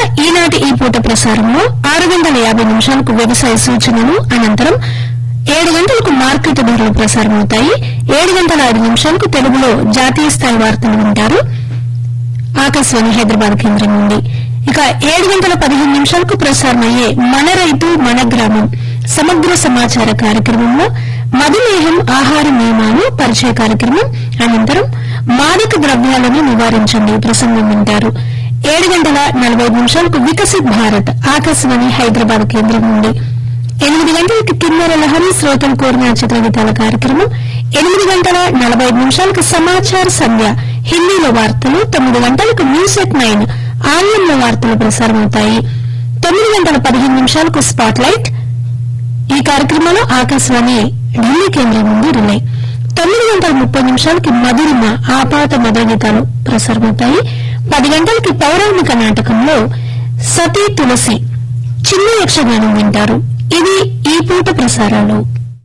ఈనాటి ఈ పూట ప్రసారంలో ఆరు గంటల యాభై నిమిషాలకు వ్యవసాయ సూచనలు అనంతరం ఏడు గంటలకు మార్కెట్ ధరలు ప్రసారమవుతాయి ఏడు గంటల ఐదు నిమిషాలకు తెలుగులో జాతీయ స్థాయి వార్తలు వింటారు ఆకాశవాణి హైదరాబాద్ కేంద్రం నుండి ఇక ఏడు గంటల పదిహేను నిమిషాలకు ప్రసారమయ్యే మన రైతు మన గ్రామం సమగ్ర సమాచార కార్యక్రమంలో మధుమేహం ఆహార నియమాలు పరిచయ కార్యక్రమం అనంతరం మాదక ద్రవ్యాలను నివారించండి ప్రసంగం వింటారు ఏడు గంటల నలభై ఐదు నిమిషాలకు వికసిత్ భారత్ ఆకాశవాణి హైదరాబాద్ కేంద్రం నుండి ఎనిమిది గంటలకు కిన్నెర లహరి శ్రోతలు కోరిన చిత్రగీతాల కార్యక్రమం ఎనిమిది గంటల నలభై ఐదు నిమిషాలకు సమాచార సంధ్య హిందీలో వార్తలు తొమ్మిది గంటలకు న్యూస్ ఎట్ నైన్ ఆంగ్లంలో వార్తలు ప్రసారమవుతాయి తొమ్మిది గంటల పదిహేను నిమిషాలకు స్పాట్ లైట్ ఈ కార్యక్రమంలో ఆకాశవాణి ఢిల్లీ కేంద్రం నుండి రిలే తొమ్మిది గంటల ముప్పై నిమిషాలకి మధురిమ ఆపాత మధుర గీతాలు ప్రసారమవుతాయి పది గంటలకి పౌరాణిక నాటకంలో సతీ తులసి చిన్న యక్షగానం వింటారు ఇవి ఈ పూట ప్రసారాలు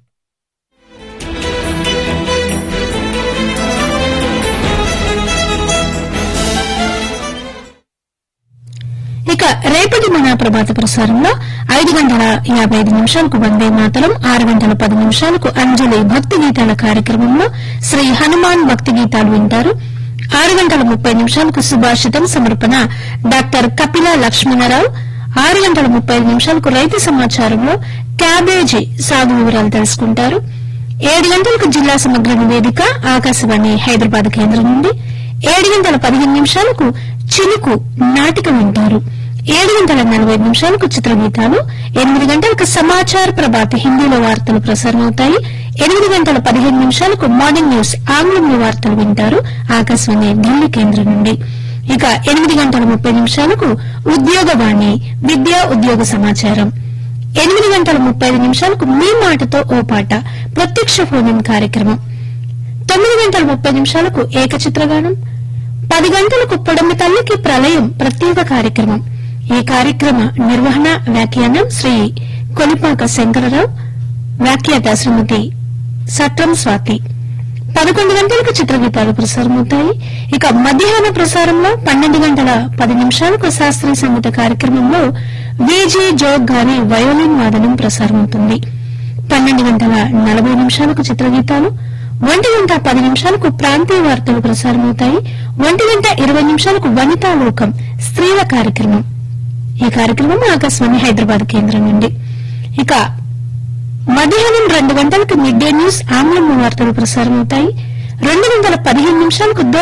ఇక రేపటి మన ప్రభాత ప్రసారంలో ఐదు గంటల యాభై ఐదు నిమిషాలకు వందే మాతరం ఆరు గంటల పది నిమిషాలకు అంజలి భక్తి గీతాల కార్యక్రమంలో శ్రీ హనుమాన్ భక్తి గీతాలు వింటారు ఆరు గంటల ముప్పై నిమిషాలకు సుభాషితం సమర్పణ డాక్టర్ కపిల లక్ష్మణరావు ఆరు గంటల ముప్పై ఐదు నిమిషాలకు రైతు సమాచారంలో క్యాబేజీ సాగు వివరాలు తెలుసుకుంటారు ఏడు గంటలకు జిల్లా సమగ్ర నివేదిక ఆకాశవాణి హైదరాబాద్ కేంద్రం నుండి ఏడు గంటల పదిహేను నిమిషాలకు చిలుకు నాటిక వింటారు ఏడు గంటల నలభై ఐదు నిమిషాలకు చిత్రగీతాలు ఎనిమిది గంటలకు సమాచార ప్రభాత్ హిందీలో వార్తలు ప్రసారమవుతాయి ఎనిమిది గంటల పదిహేను నిమిషాలకు మార్నింగ్ న్యూస్ ఆంగ్లంలో వార్తలు వింటారు ఆకాశవాణి ఢిల్లీ కేంద్రం నుండి ఇక ఎనిమిది గంటల ముప్పై నిమిషాలకు ఉద్యోగవాణి విద్యా ఉద్యోగ సమాచారం ఎనిమిది గంటల ముప్పై ఐదు నిమిషాలకు మీ మాటతో ఓ పాట ప్రత్యక్ష ఫోన్ కార్యక్రమం తొమ్మిది గంటల ముప్పై నిమిషాలకు ఏకచిత్రగానం పది గంటలకు పొడమి తల్లికి ప్రళయం ప్రత్యేక కార్యక్రమం ఈ కార్యక్రమ నిర్వహణ వ్యాఖ్యానం శ్రీ కొలిపాక శంకరరావు వ్యాఖ్యాత శ్రీమతి సత్రం స్వాతి పదకొండు గంటలకు చిత్రగీతాలు ప్రసారమవుతాయి ఇక మధ్యాహ్న ప్రసారంలో పన్నెండు గంటల పది నిమిషాలకు శాస్త్రీయ సంగీత కార్యక్రమంలో విజే జోగ్ గారి వయోలిన్ వాదనం ప్రసారమవుతుంది పన్నెండు గంటల నలభై నిమిషాలకు చిత్రగీతాలు ఒంటి గంట పది నిమిషాలకు ప్రాంతీయ వార్తలు ప్రసారమవుతాయి ఒంటి గంట ఇరవై నిమిషాలకు వనితా లోకం స్త్రీల కార్యక్రమం ఈ కార్యక్రమం ఆకాశవాణి హైదరాబాద్ కేంద్రం నుండి ఇక మధ్యాహ్నం రెండు గంటలకు మిడ్ డే న్యూస్ ఆంగ్లం వార్తలు ప్రసారమవుతాయి రెండు గంటల పదిహేను నిమిషాలకు